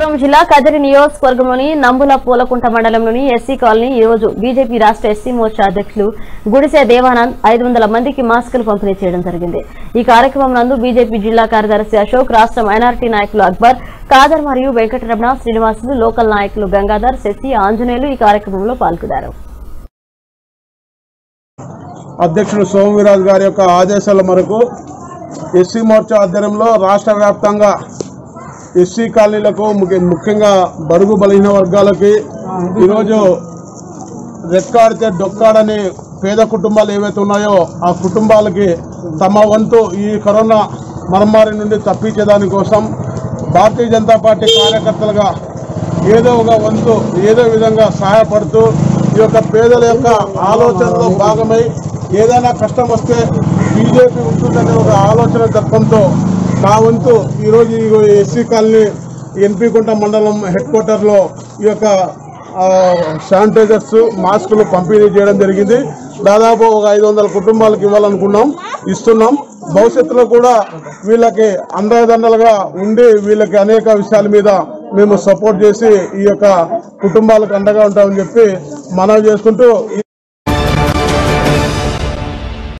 అనంతపురం జిల్లా కదిరి నియోజకవర్గంలోని నంబుల పూలకుంట మండలంలోని ఎస్సీ కాలనీ ఈ రోజు బీజేపీ రాష్ట్ర ఎస్సీ మోర్చా అధ్యక్షులు గుడిసె దేవానంద్ ఐదు వందల మందికి మాస్కులు పంపిణీ చేయడం జరిగింది ఈ కార్యక్రమం నందు బీజేపీ జిల్లా కార్యదర్శి అశోక్ రాష్ట్ర మైనారిటీ నాయకులు అక్బర్ కాదర్ మరియు వెంకటరమణ శ్రీనివాసులు లోకల్ నాయకులు గంగాధర్ శశి ఆంజనేయులు ఈ కార్యక్రమంలో పాల్గొన్నారు అధ్యక్షుడు సోమవీరాజు గారి యొక్క ఆదేశాల మేరకు ఎస్సీ మోర్చా ఆధ్వర్యంలో రాష్ట్ర వ్యాప్తంగా ఎస్సీ కాలనీలకు ముఖ్య- ముఖ్యంగా బడుగు బలహీన వర్గాలకి ఈరోజు రెక్కాడితే డొక్కాడని పేద కుటుంబాలు ఏవైతే ఉన్నాయో ఆ కుటుంబాలకి తమ వంతు ఈ కరోనా మహమ్మారి నుండి తప్పించేదాని కోసం భారతీయ జనతా పార్టీ కార్యకర్తలుగా ఏదో ఒక వంతు ఏదో విధంగా సహాయపడుతూ ఈ యొక్క పేదల యొక్క ఆలోచనలో భాగమై ఏదైనా కష్టం వస్తే బీజేపీ ఉంటుందనే ఒక ఆలోచన తత్వంతో నా వంతు ఈరోజు ఈ ఎస్సీ కాలనీ ఎన్పికుంట మండలం హెడ్ క్వార్టర్లో ఈ యొక్క ఆ, శానిటైజర్స్ మాస్కులు పంపిణీ చేయడం జరిగింది దాదాపు ఒక ఐదు వందల కుటుంబాలకు ఇవ్వాలనుకున్నాం ఇస్తున్నాం భవిష్యత్తులో కూడా వీళ్ళకి అండదండలుగా ఉండి వీళ్ళకి అనేక విషయాల మీద మేము సపోర్ట్ చేసి ఈ యొక్క కుటుంబాలకు అండగా ఉంటామని చెప్పి మనవి చేసుకుంటూ